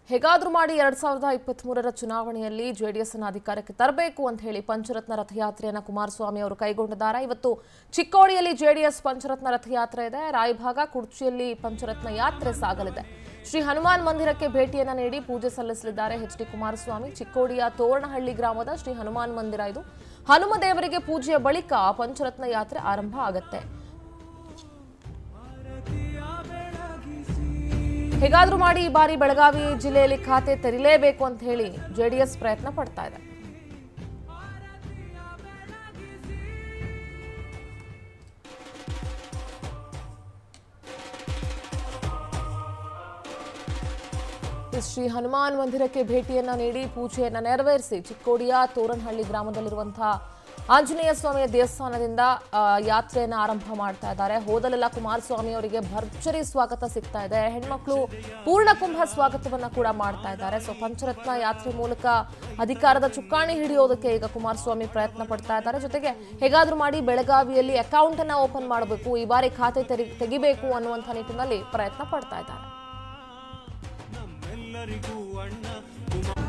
ಹೇಗಾದ್ರೂ ಮಾಡಿ ಎರಡ್ ಸಾವಿರದ ಇಪ್ಪತ್ತ್ ಮೂರರ ಚುನಾವಣೆಯಲ್ಲಿ ಜೆಡಿಎಸ್ ಅನ್ನ ಅಧಿಕಾರಕ್ಕೆ ತರಬೇಕು ಅಂತ ಹೇಳಿ ಪಂಚರತ್ನ ರಥಯಾತ್ರೆಯನ್ನ ಕುಮಾರಸ್ವಾಮಿ ಅವರು ಕೈಗೊಂಡಿದ್ದಾರೆ ಇವತ್ತು ಚಿಕ್ಕೋಡಿಯಲ್ಲಿ ಜೆಡಿಎಸ್ ಪಂಚರತ್ನ ರಥಯಾತ್ರೆ ಇದೆ ರಾಯಭಾಗ ಕುರ್ಚಿಯಲ್ಲಿ ಪಂಚರತ್ನ ಯಾತ್ರೆ ಸಾಗಲಿದೆ ಶ್ರೀ ಹನುಮಾನ್ ಮಂದಿರಕ್ಕೆ ಭೇಟಿಯನ್ನ ನೀಡಿ ಪೂಜೆ ಸಲ್ಲಿಸಲಿದ್ದಾರೆ ಎಚ್ ಡಿ ಕುಮಾರಸ್ವಾಮಿ ಚಿಕ್ಕೋಡಿಯ ತೋರಣಹಳ್ಳಿ ಗ್ರಾಮದ ಶ್ರೀ ಹನುಮಾನ್ ಮಂದಿರ ಇದು ಹನುಮ ದೇವರಿಗೆ ಪೂಜೆಯ ಬಳಿಕ ಪಂಚರತ್ನ ಯಾತ್ರೆ ಆರಂಭ ಆಗತ್ತೆ ಹೇಗಾದ್ರೂ ಮಾಡಿ ಈ ಬಾರಿ ಬೆಳಗಾವಿ ಜಿಲ್ಲೆಯಲ್ಲಿ ಖಾತೆ ತೆರಿಲೇಬೇಕು ಅಂತ ಹೇಳಿ ಜೆಡಿಎಸ್ ಪ್ರಯತ್ನ ಪಡ್ತಾ ಇದೆ ಶ್ರೀ ಹನುಮಾನ್ ಮಂದಿರಕ್ಕೆ ಭೇಟಿಯನ್ನ ನೀಡಿ ಪೂಜೆಯನ್ನ ನೆರವೇರಿಸಿ ಚಿಕ್ಕೋಡಿಯ ತೋರಣಹಳ್ಳಿ ಗ್ರಾಮದಲ್ಲಿರುವಂತಹ ಆಂಜನೇಯ ಸ್ವಾಮಿಯ ದೇವಸ್ಥಾನದಿಂದ ಆ, ಯಾತ್ರೆಯನ್ನ ಆರಂಭ ಮಾಡ್ತಾ ಇದ್ದಾರೆ ಹೋದಲೆಲ್ಲ ಕುಮಾರಸ್ವಾಮಿ ಅವರಿಗೆ ಭರ್ಜರಿ ಸ್ವಾಗತ ಸಿಗ್ತಾ ಇದೆ ಹೆಣ್ಮಕ್ಳು ಪೂರ್ಣ ಕುಂಭ ಸ್ವಾಗತವನ್ನ ಕೂಡ ಮಾಡ್ತಾ ಇದ್ದಾರೆ ಸೊ ಪಂಚರತ್ನ ಯಾತ್ರೆ ಮೂಲಕ ಅಧಿಕಾರದ ಚುಕ್ಕಾಣಿ ಹಿಡಿಯೋದಕ್ಕೆ ಈಗ ಕುಮಾರಸ್ವಾಮಿ ಪ್ರಯತ್ನ ಪಡ್ತಾ ಇದ್ದಾರೆ ಜೊತೆಗೆ ಹೇಗಾದ್ರೂ ಮಾಡಿ ಬೆಳಗಾವಿಯಲ್ಲಿ ಅಕೌಂಟ್ ಅನ್ನ ಓಪನ್ ಮಾಡಬೇಕು ಈ ಬಾರಿ ಖಾತೆ ತೆರಿ ತೆಗಿಬೇಕು ಅನ್ನುವಂಥ ನಿಟ್ಟಿನಲ್ಲಿ ಪ್ರಯತ್ನ ಪಡ್ತಾ ಇದ್ದಾರೆ ನಮ್ಮೆಲ್ಲರಿಗೂ ಅಣ್ಣ ಕುಮಾರ